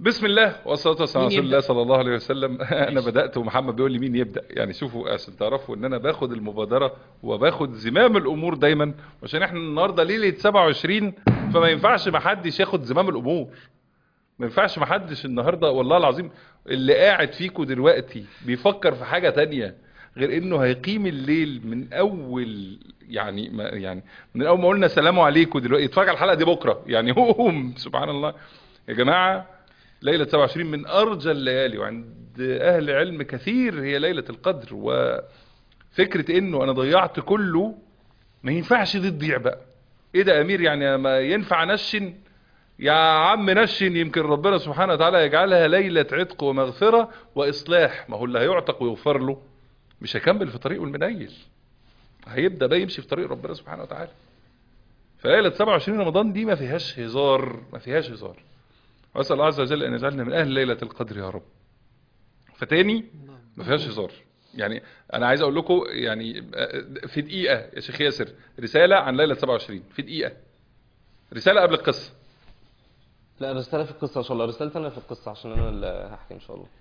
بسم الله والصلاه والسلام على مين رسول الله يبدأ؟ صلى الله عليه وسلم انا ماشي. بدات ومحمد بيقول لي مين يبدا يعني شوفوا عشان تعرفوا ان انا باخد المبادره وباخد زمام الامور دايما عشان احنا النهارده ليله 27 فما ينفعش ما حدش ياخد زمام الامور ما ينفعش ما حدش النهارده والله العظيم اللي قاعد فيكم دلوقتي بيفكر في حاجه تانية غير انه هيقيم الليل من اول يعني ما يعني من اول ما قلنا سلام عليكم دلوقتي اتفرج على الحلقه دي بكره يعني هم سبحان الله يا جماعه ليله 27 من ارجى الليالي وعند اهل علم كثير هي ليله القدر وفكره انه انا ضيعت كله ما ينفعش دي تضيع بقى ايه ده يا امير يعني ما ينفع نشن يا عم نشن يمكن ربنا سبحانه وتعالى يجعلها ليلة عتق ومغفرة وإصلاح ما هو اللي هيعتق ويغفر له مش هيكمل في طريقه المنيل هيبدأ بقى يمشي في طريق ربنا سبحانه وتعالى فليلة 27 رمضان دي ما فيهاش هزار ما فيهاش هزار وأسأل الله عز وجل أن يجعلنا من أهل ليلة القدر يا رب فتاني ما فيهاش هزار يعني أنا عايز أقول لكم يعني في دقيقة يا شيخ ياسر رسالة عن ليلة 27 في دقيقة رسالة قبل القصة لا رسالة في القصة ان شاء الله رسالة انا في القصة عشان انا اللي هحكي ان شاء الله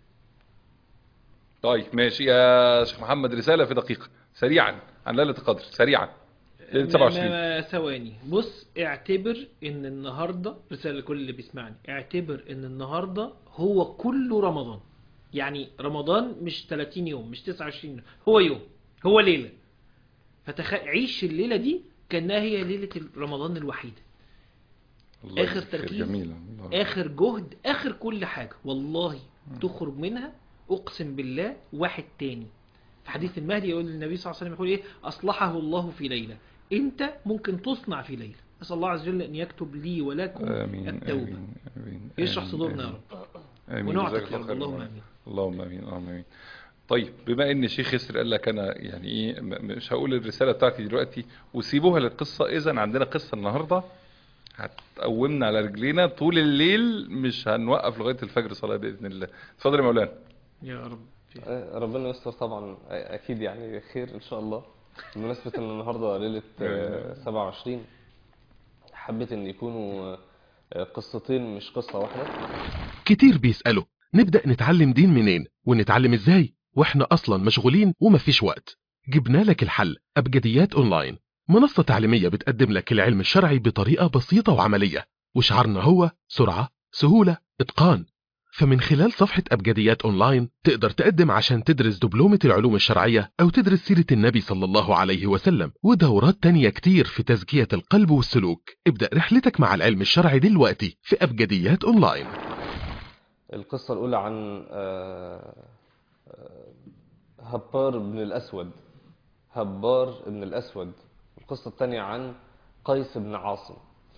طيب ماشي يا شيخ محمد رسالة في دقيقة سريعا عن ليلة القدر سريعا ليلة 27 ما- ما- ثواني بص اعتبر ان النهارده رساله لكل اللي بيسمعني اعتبر ان النهارده هو كله رمضان يعني رمضان مش 30 يوم مش 29 يوم هو يوم هو ليله فتعيش الليله دي كانها هي ليله رمضان الوحيده الله آخر يجزيك خير. تركيز. جميلة الله. اخر جهد اخر كل حاجه والله تخرج منها اقسم بالله واحد تاني في حديث المهدي يقول النبي صلى الله عليه وسلم يقول ايه اصلحه الله في ليله انت ممكن تصنع في ليله اسال الله عز وجل ان يكتب لي ولكم آمين التوبه آمين آمين يشرح آمين، صدورنا يا آمين. رب آمين ونعتق جزاك يا الله رب خير. اللهم امين اللهم امين اللهم امين طيب بما ان الشيخ يسر قال لك انا يعني ايه م- مش هقول الرساله بتاعتي دلوقتي وسيبوها للقصه اذا عندنا قصه النهارده هتقومنا على رجلينا طول الليل مش هنوقف لغايه الفجر صلاه باذن الله اتفضل يا مولانا يا رب آه، ربنا يستر طبعا آه، اكيد يعني خير ان شاء الله بمناسبة ان النهاردة ليلة آه، 27 حبيت ان يكونوا آه، قصتين مش قصة واحدة كتير بيسألوا نبدأ نتعلم دين منين ونتعلم ازاي واحنا اصلا مشغولين ومفيش وقت جبنا لك الحل ابجديات اونلاين منصة تعليمية بتقدم لك العلم الشرعي بطريقة بسيطة وعملية وشعارنا هو سرعة سهولة اتقان فمن خلال صفحة أبجديات أونلاين تقدر تقدم عشان تدرس دبلومة العلوم الشرعية أو تدرس سيرة النبي صلى الله عليه وسلم ودورات تانية كتير في تزكية القلب والسلوك ابدأ رحلتك مع العلم الشرعي دلوقتي في أبجديات أونلاين القصة الأولى عن آه، آه، هبار بن الأسود هبار بن الأسود القصة الثانية عن قيس بن عاصم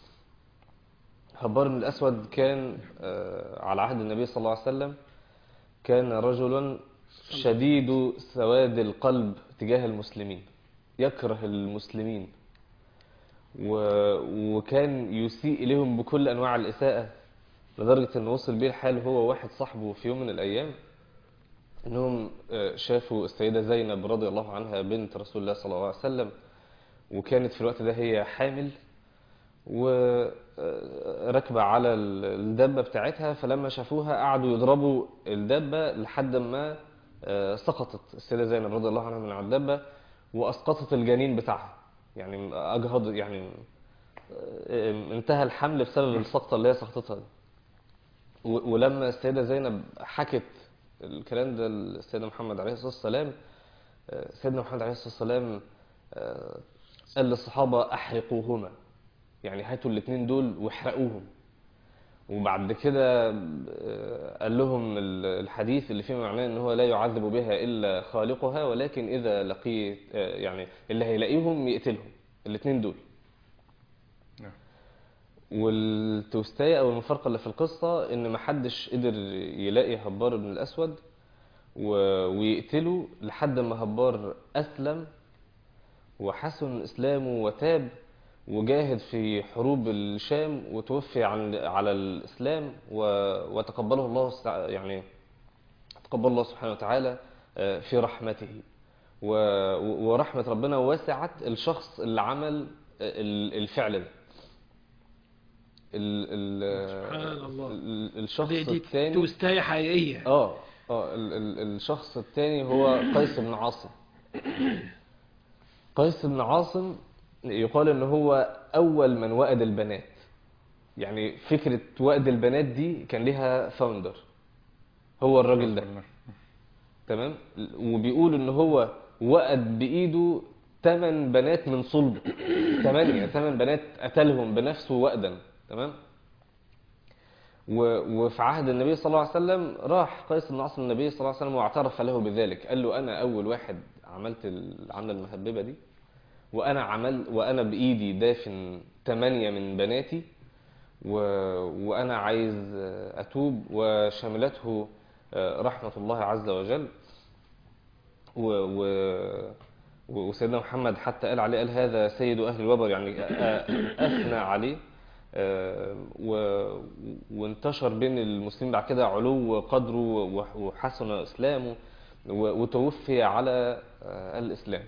هبار بن الأسود كان آه، على عهد النبي صلى الله عليه وسلم كان رجلا شديد سواد القلب تجاه المسلمين يكره المسلمين و- وكان يسيء إليهم بكل أنواع الإساءة لدرجة إن وصل بيه الحال هو واحد صاحبه في يوم من الأيام إنهم آه، شافوا السيدة زينب رضي الله عنها بنت رسول الله صلى الله عليه وسلم وكانت في الوقت ده هي حامل وركبة على ال- الدابة بتاعتها فلما شافوها قعدوا يضربوا الدابة لحد ما آه، سقطت السيدة زينب رضي الله عنها من على الدابة وأسقطت الجنين بتاعها يعني أجهض يعني آه، انتهى الحمل بسبب السقطة اللي هي سقطتها دي. و- ولما السيدة زينب حكت الكلام ده للسيدنا محمد عليه الصلاة والسلام آه، سيدنا محمد عليه الصلاة والسلام آه، قال للصحابة أحرقوهما يعني هاتوا الاثنين دول واحرقوهم وبعد كده آه، قال لهم ال- الحديث اللي فيه معناه ان هو لا يعذب بها الا خالقها ولكن اذا لقي آه، يعني اللي هيلاقيهم يقتلهم الاثنين دول نعم. والتوستاية او المفارقة اللي في القصة ان محدش قدر يلاقي هبار بن الاسود و- ويقتله لحد ما هبار اسلم وحسن اسلامه وتاب وجاهد في حروب الشام وتوفي عن على الاسلام و- وتقبله الله سع- يعني تقبل الله سبحانه وتعالى آه، في رحمته و- و- ورحمة ربنا وسعت الشخص اللي عمل ال- الفعل ده ال ال سبحان الله. ال- الشخص دي دي الثاني توستاية حقيقية اه اه ال ال الشخص الثاني هو قيس بن عاصم قيس بن عاصم يقال ان هو اول من وأد البنات يعني فكرة وأد البنات دي كان ليها فاوندر هو الراجل ده تمام وبيقول ان هو وأد بايده ثمان بنات من صلبه ثمانية ثمان بنات قتلهم بنفسه وأدا تمام و- وفي عهد النبي صلى الله عليه وسلم راح قيس بن عاصم النبي صلى الله عليه وسلم واعترف له بذلك قال له انا اول واحد عملت العمله المهببه دي وانا عمل وانا بايدي دافن ثمانيه من بناتي و... وانا عايز اتوب وشملته رحمه الله عز وجل و... و... وسيدنا محمد حتى قال عليه قال هذا سيد اهل الوبر يعني أ- اثنى عليه آه، و- وانتشر بين المسلمين بعد كده علو قدره وح- وحسن اسلامه و- وتوفي على آه، الاسلام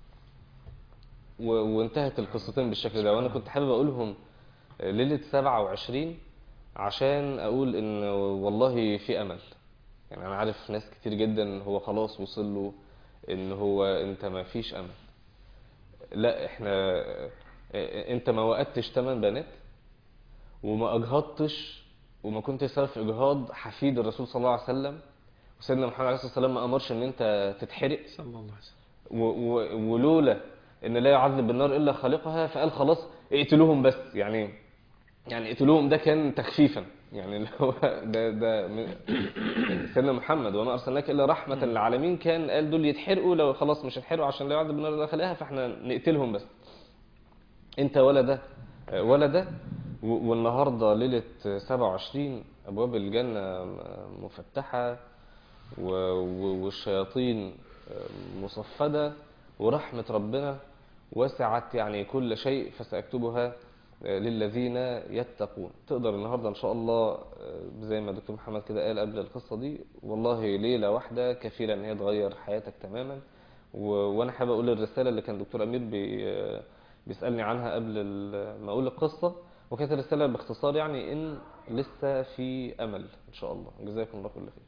و- وانتهت القصتين بالشكل ده وانا كنت حابب اقولهم آه، ليله 27 عشان اقول ان والله في امل يعني انا عارف ناس كتير جدا هو خلاص وصل له ان هو انت ما فيش امل لا احنا آه، انت ما وقتش 8 بنات وما اجهضتش وما كنت سبب في اجهاض حفيد الرسول صلى الله عليه وسلم وسيدنا محمد عليه الصلاه والسلام ما امرش ان انت تتحرق صلى الله عليه وسلم و و ولولا ان لا يعذب بالنار الا خالقها فقال خلاص اقتلوهم بس يعني يعني اقتلوهم ده كان تخفيفا يعني اللي هو ده ده من- سيدنا محمد وما ارسلناك الا رحمه للعالمين كان قال دول يتحرقوا لو خلاص مش هيتحرقوا عشان لا يعذب بالنار الا خالقها فاحنا نقتلهم بس انت ولا ده ولا ده و- والنهارده ليله 27 ابواب الجنه مفتحه و- و- والشياطين مصفده ورحمه ربنا وسعت يعني كل شيء فساكتبها للذين يتقون تقدر النهارده ان شاء الله زي ما دكتور محمد كده قال قبل القصه دي والله ليله واحده كفيله ان هي تغير حياتك تماما و... وانا حابب اقول الرساله اللي كان دكتور امير بي... بيسالني عنها قبل ال- ما اقول القصه وكانت الرساله باختصار يعني ان لسه في امل ان شاء الله جزاكم الله كل خير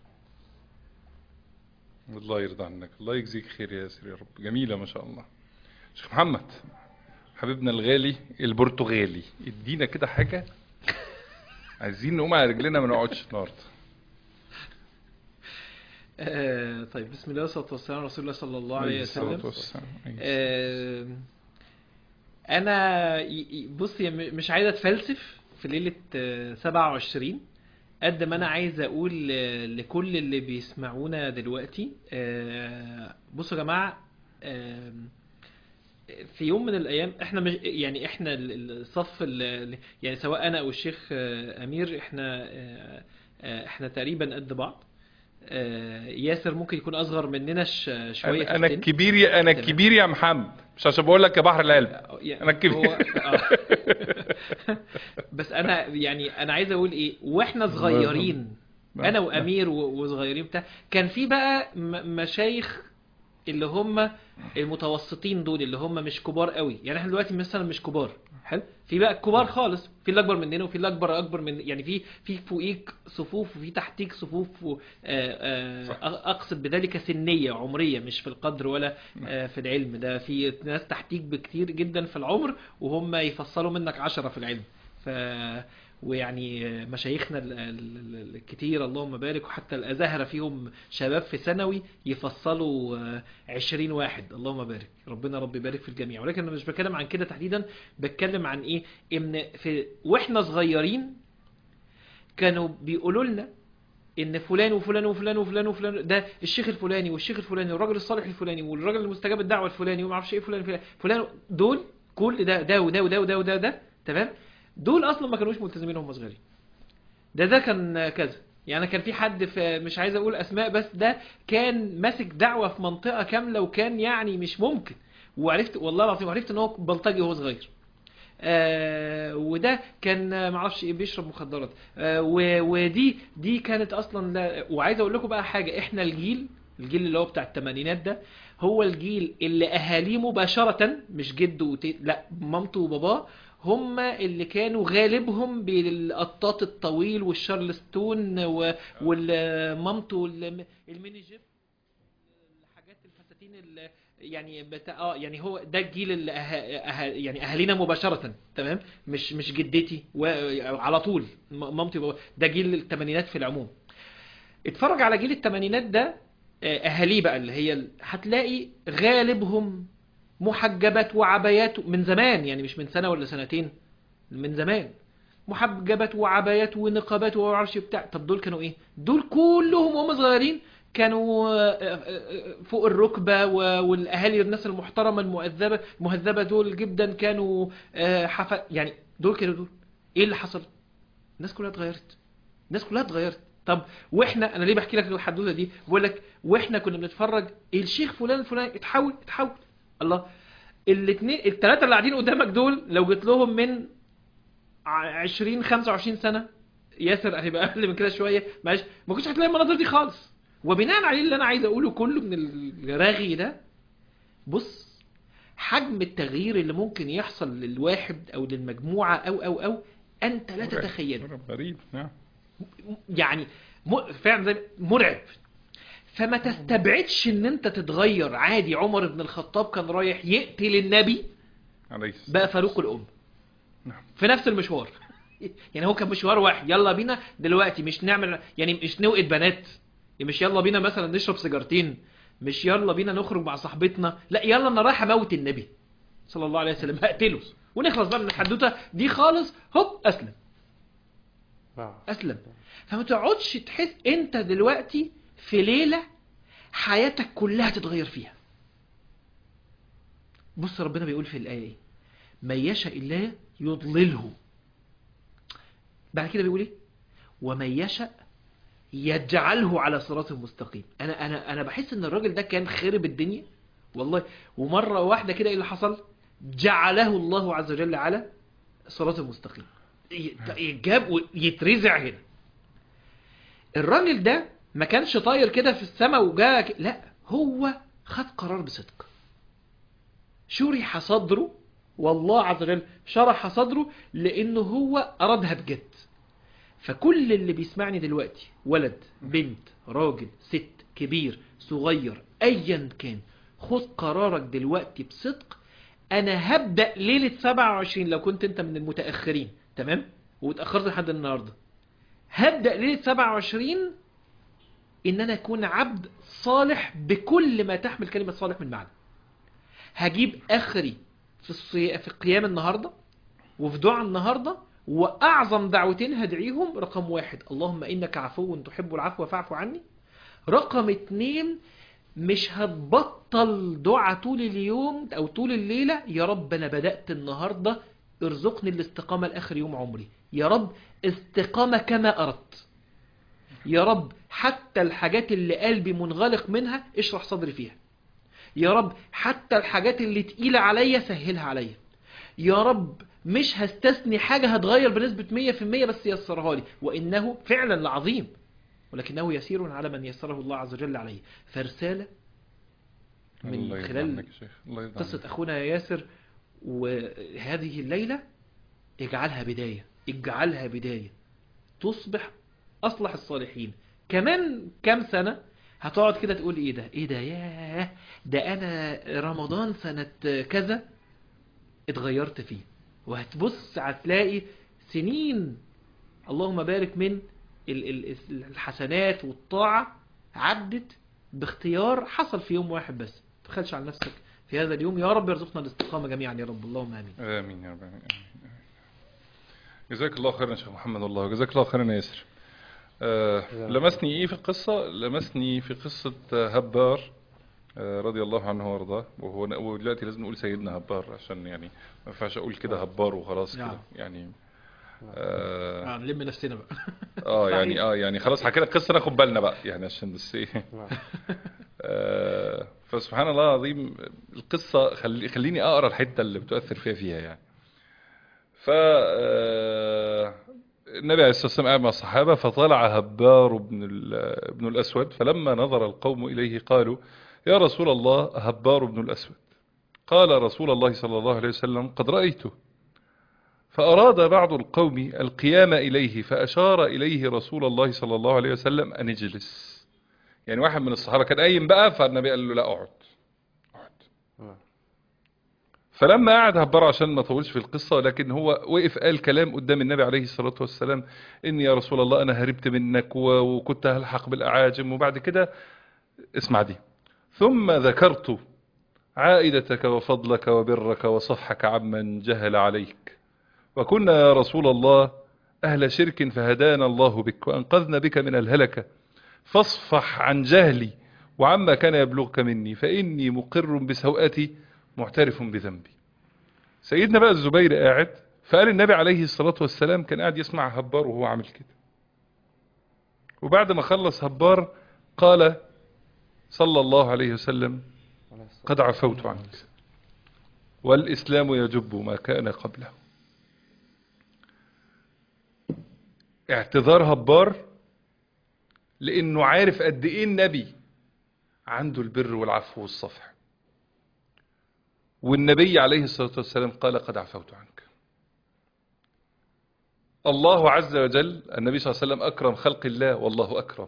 الله يرضى عنك الله يجزيك خير يا ياسر يا رب جميلة ما شاء الله شيخ محمد حبيبنا الغالي البرتغالي ادينا كده حاجة عايزين نقوم على رجلنا ما نقعدش النهارده آه طيب بسم الله والصلاة والسلام على رسول الله صلى الله عليه الصلاة وسلم والسلام. آه انا ي- ي- بص يا م- مش عايز اتفلسف في ليلة آه، 27 قد ما انا عايز اقول آه، لكل اللي بيسمعونا دلوقتي آه، بصوا يا جماعة آه، في يوم من الايام احنا مش يعني احنا ال- ال- الصف ال- يعني سواء انا او الشيخ آه، امير احنا آه، آه، احنا تقريبا قد بعض آه، ياسر ممكن يكون اصغر مننا ش- شويه في انا السن. الكبير يا انا تمام. الكبير يا محمد مش عشان بقول لك يا بحر العلم يعني أنا الكبير. هو- آه. بس انا يعني انا عايز اقول ايه واحنا صغيرين نعم. انا وامير و- وصغيرين بتاع كان في بقى م- مشايخ اللي هم المتوسطين دول اللي هم مش كبار قوي يعني احنا دلوقتي مثلا مش كبار حلو في بقى كبار خالص في اللي اكبر مننا وفي اللي اكبر اكبر من يعني في في فوقيك صفوف وفي تحتيك صفوف و- آه، آه، صح. اقصد بذلك سنيه عمريه مش في القدر ولا آه، في العلم ده في ناس تحتيك بكتير جدا في العمر وهم يفصلوا منك عشرة في العلم ف ويعني آه، مشايخنا ال- ال- ال- الكتير اللهم بارك وحتى الازهره فيهم شباب في ثانوي يفصلوا آه، 20 واحد اللهم بارك ربنا رب يبارك في الجميع ولكن انا مش بتكلم عن كده تحديدا بتكلم عن ايه ان في واحنا صغيرين كانوا بيقولوا لنا ان فلان وفلان وفلان وفلان وفلان ده الشيخ الفلاني والشيخ الفلاني والراجل الصالح الفلاني والراجل المستجاب الدعوه الفلاني وما اعرفش ايه فلان فلان فلان دول كل ده ده وده وده وده وده, وده تمام دول اصلا ما كانوش ملتزمين وهم صغيرين ده ده كان كذا يعني كان في حد في مش عايز اقول اسماء بس ده كان ماسك دعوه في منطقه كامله وكان يعني مش ممكن وعرفت والله العظيم عرفت ان هو بلطجي وهو صغير آه وده كان آه، معرفش ايه بيشرب مخدرات آه و- ودي دي كانت اصلا لا وعايز اقول لكم بقى حاجه احنا الجيل الجيل اللي هو بتاع الثمانينات ده هو الجيل اللي اهاليه مباشره مش جده وت... لا مامته وباباه هم اللي كانوا غالبهم بالقطاط الطويل والشارلستون و- والمامتو والم- الميني جيب الحاجات الفساتين ال- يعني بتاع اه يعني هو ده الجيل اللي أه... أه... يعني اهالينا مباشره تمام مش مش جدتي وعلى طول م- مامتي وبابا. ده جيل الثمانينات في العموم اتفرج على جيل الثمانينات ده آه، اهاليه بقى اللي هي ال- هتلاقي غالبهم محجبات وعبايات من زمان يعني مش من سنه ولا سنتين من زمان محجبات وعبايات ونقابات وما اعرفش بتاع طب دول كانوا ايه دول كلهم وهم صغيرين كانوا آه، آه، آه، فوق الركبه و- والاهالي الناس المحترمه المؤدبه المهذبه دول جدا كانوا آه، حف... يعني دول كانوا دول ايه اللي حصل الناس كلها اتغيرت الناس كلها اتغيرت طب واحنا انا ليه بحكي لك الحدوته دي بقول لك واحنا كنا بنتفرج الشيخ فلان الفلاني اتحول اتحول الله الاثنين الثلاثه اللي قاعدين قدامك دول لو جيت لهم من ع- 20 25 سنه ياسر هيبقى اقل من كده شويه معلش ما كنتش هتلاقي المناظر دي خالص وبناء عليه اللي انا عايز اقوله كله من الرغي ده بص حجم التغيير اللي ممكن يحصل للواحد او للمجموعه او او او انت لا تتخيله مرعب غريب نعم يعني م... فعلا زي مرعب فما تستبعدش ان انت تتغير عادي عمر بن الخطاب كان رايح يقتل النبي عليه السلام بقى فاروق الأم نعم. في نفس المشوار يعني هو كان مشوار واحد يلا بينا دلوقتي مش نعمل يعني مش نوقت بنات مش يلا بينا مثلا نشرب سيجارتين مش يلا بينا نخرج مع صاحبتنا لا يلا انا رايح اموت النبي صلى الله عليه وسلم هقتله ونخلص بقى من الحدوته دي خالص هوب اسلم نعم اسلم فما تقعدش تحس انت دلوقتي في ليله حياتك كلها تتغير فيها بص ربنا بيقول في الايه ايه من يشاء الله يضلله بعد كده بيقول ايه ومن يشاء يجعله على صراط مستقيم انا انا انا بحس ان الراجل ده كان خرب الدنيا والله ومره واحده كده ايه اللي حصل جعله الله عز وجل على صراط مستقيم ي- يتجاب ويترزع هنا الراجل ده ما كانش طاير كده في السماء وجا ك- لا هو خد قرار بصدق شرح صدره والله عز وجل شرح صدره لانه هو ارادها بجد فكل اللي بيسمعني دلوقتي ولد بنت راجل ست كبير صغير ايا كان خد قرارك دلوقتي بصدق انا هبدا ليله 27 لو كنت انت من المتاخرين تمام واتاخرت لحد النهارده هبدا ليله 27 ان انا اكون عبد صالح بكل ما تحمل كلمه صالح من معنى هجيب اخري في الصي... في قيام النهارده وفي دعاء النهارده واعظم دعوتين هدعيهم رقم واحد اللهم انك عفو تحب العفو فاعف عني رقم اتنين مش هتبطل دعاء طول اليوم او طول الليله يا رب انا بدات النهارده ارزقني الاستقامه لاخر يوم عمري يا رب استقامه كما اردت يا رب حتى الحاجات اللي قلبي منغلق منها اشرح صدري فيها يا رب حتى الحاجات اللي تقيلة عليا سهلها عليا يا رب مش هستثني حاجة هتغير بنسبة 100% بس يسرها لي وإنه فعلا لعظيم ولكنه يسير على من يسره الله عز وجل عليه فرسالة من الله يرضى خلال عنك يا شيخ الله يرضى قصة عنك. أخونا ياسر وهذه الليلة اجعلها بداية اجعلها بداية تصبح أصلح الصالحين كمان كام سنة هتقعد كده تقول ايه ده ايه ده ياه ده انا رمضان سنة كذا اتغيرت فيه وهتبص هتلاقي سنين اللهم بارك من ال- ال- الحسنات والطاعة عدت باختيار حصل في يوم واحد بس تخلش على نفسك في هذا اليوم يا رب يرزقنا الاستقامة جميعا يا رب اللهم امين امين يا رب آمين. جزاك الله خيرا يا شيخ محمد والله جزاك الله خيرا يا ياسر آه لمسني ايه في القصة لمسني في قصة آه، هبار آه، رضي الله عنه وارضاه وهو ودلوقتي لازم نقول سيدنا هبار عشان يعني ما ينفعش اقول كده هبار وخلاص نعم. كده يعني اه آه نلم نفسنا بقى آه، يعني صحيح. اه يعني خلاص حكينا القصة ناخد بالنا بقى يعني عشان بس ايه نعم آه، فسبحان الله العظيم القصة خلي خليني أقرأ الحتة اللي بتؤثر فيها فيها يعني ف آه، النبي عليه الصلاة والسلام قاعد مع الصحابة فطلع هبار بن, ال- بن الأسود فلما نظر القوم إليه قالوا يا رسول الله هبار بن الأسود قال رسول الله صلى الله عليه وسلم قد رأيته فأراد بعض القوم القيام إليه فأشار إليه رسول الله صلى الله عليه وسلم أن اجلس يعني واحد من الصحابة كان قايم بقى فالنبي قال له لا اقعد اقعد نعم. فلما قعد هبره عشان ما طولش في القصة ولكن هو وقف قال كلام قدام النبي عليه الصلاة والسلام إني يا رسول الله أنا هربت منك و- وكنت هلحق بالأعاجم وبعد كده اسمع دي ثم ذكرت عائدتك وفضلك وبرك وصفحك عمن جهل عليك وكنا يا رسول الله أهل شرك فهدانا الله بك وأنقذنا بك من الهلكة فاصفح عن جهلي وعما كان يبلغك مني فإني مقر بسوءتي معترف بذنبي سيدنا بقى الزبير قاعد فقال النبي عليه الصلاة والسلام كان قاعد يسمع هبار وهو عامل كده وبعد ما خلص هبار قال صلى الله عليه وسلم عليه الصلاة قد عفوت عنك والإسلام يجب ما كان قبله اعتذار هبار لأنه عارف قد إيه النبي عنده البر والعفو والصفح والنبي عليه الصلاة والسلام قال قد عفوت عنك الله عز وجل النبي صلى الله عليه وسلم أكرم خلق الله والله أكرم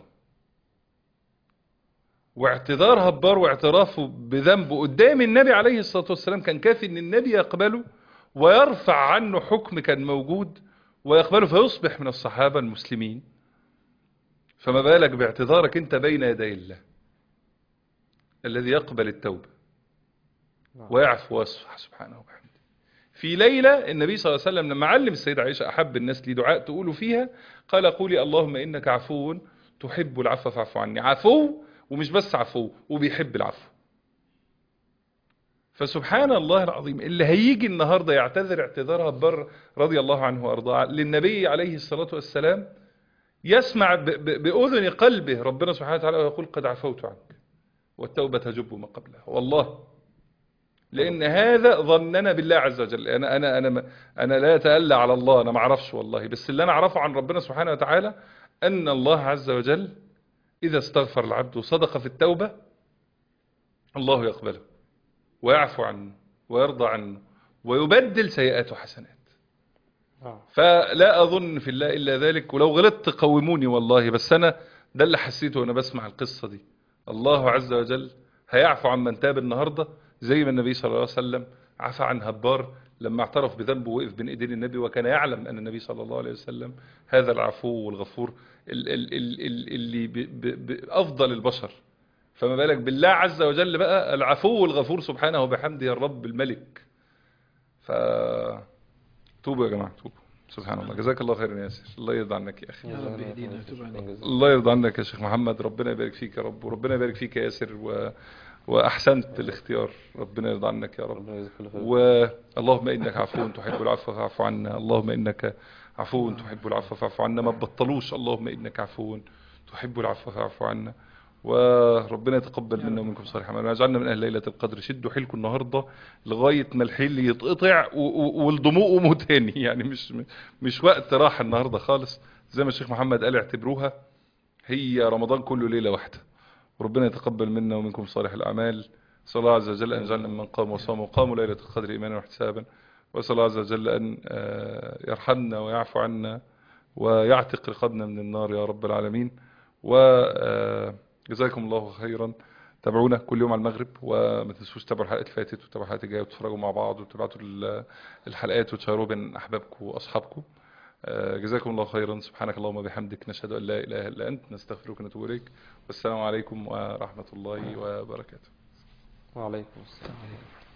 واعتذار هبار واعترافه بذنبه قدام النبي عليه الصلاة والسلام كان كافي ان النبي يقبله ويرفع عنه حكم كان موجود ويقبله فيصبح من الصحابة المسلمين فما بالك باعتذارك انت بين يدي الله الذي يقبل التوبة نعم. ويعفو ويصفح سبحانه وبحمده في ليلة النبي صلى الله عليه وسلم لما علم السيدة عائشة أحب الناس لي دعاء تقولوا فيها قال قولي اللهم إنك عفو تحب العفو فاعف عني عفو ومش بس عفو وبيحب العفو فسبحان الله العظيم اللي هيجي النهاردة يعتذر اعتذارها بر رضي الله عنه وارضاه للنبي عليه الصلاة والسلام يسمع ب- ب- بأذن قلبه ربنا سبحانه وتعالى ويقول قد عفوت عنك والتوبة تجب ما قبلها والله لأن هذا ظننا بالله عز وجل أنا أنا أنا أنا لا أتألى على الله أنا ما أعرفش والله بس اللي أنا أعرفه عن ربنا سبحانه وتعالى أن الله عز وجل إذا استغفر العبد وصدق في التوبة الله يقبله ويعفو عنه ويرضى عنه ويبدل سيئاته حسنات نعم. فلا أظن في الله إلا ذلك ولو غلطت قوموني والله بس أنا ده اللي حسيته وأنا بسمع القصة دي الله عز وجل هيعفو عن من تاب النهاردة زي ما النبي صلى الله عليه وسلم عفى عن هبار لما اعترف بذنبه وقف بين ايدين النبي وكان يعلم أن النبي صلى الله عليه وسلم هذا العفو والغفور ال- ال- ال- ال- اللي ب- ب- بأفضل البشر فما بالك بالله عز وجل بقى العفو والغفور سبحانه وبحمده الرب الملك ف توبوا يا جماعة توبوا سبحان الله جزاك الله خيرا يا ياسر الله يرضى عنك يا أخي يا رب يهدينا ويتوب علينا الله يرضى عنك يا شيخ محمد ربنا يبارك فيك يا رب وربنا يبارك فيك يا ياسر و... وأحسنت الاختيار ربنا يرضى عنك يا رب ربنا يجزيك كل خير واللهم إنك عفو تحب العفو فاعف عنا اللهم إنك عفو تحب العفو فاعف عنا ما تبطلوش اللهم إنك عفو تحب العفو فاعف عنا وربنا يتقبل منا ومنكم صالح اعمالنا ويجعلنا من اهل ليله القدر شدوا حيلكم النهارده لغايه ما الحيل يتقطع و- و- والضموع قوموا تاني يعني مش مش وقت راحه النهارده خالص زي ما الشيخ محمد قال اعتبروها هي رمضان كله ليله واحده وربنا يتقبل منا ومنكم صالح الاعمال صلى الله عز وجل ان يجعلنا من قام وصام وقاموا ليله القدر ايمانا واحتسابا واسال الله عز وجل ان آه، يرحمنا ويعفو عنا ويعتق رقابنا من النار يا رب العالمين وجزاكم الله خيرا تابعونا كل يوم على المغرب وما تنسوش تتابعوا الحلقات اللي فاتت وتتابعوا الحلقات الجايه وتتفرجوا مع بعض وتبعتوا ال- الحلقات وتشيروها بين احبابكم واصحابكم آه، جزاكم الله خيرا سبحانك اللهم وبحمدك نشهد ان لا اله الا انت نستغفرك ونتوب اليك والسلام عليكم ورحمه الله وبركاته وعليكم السلام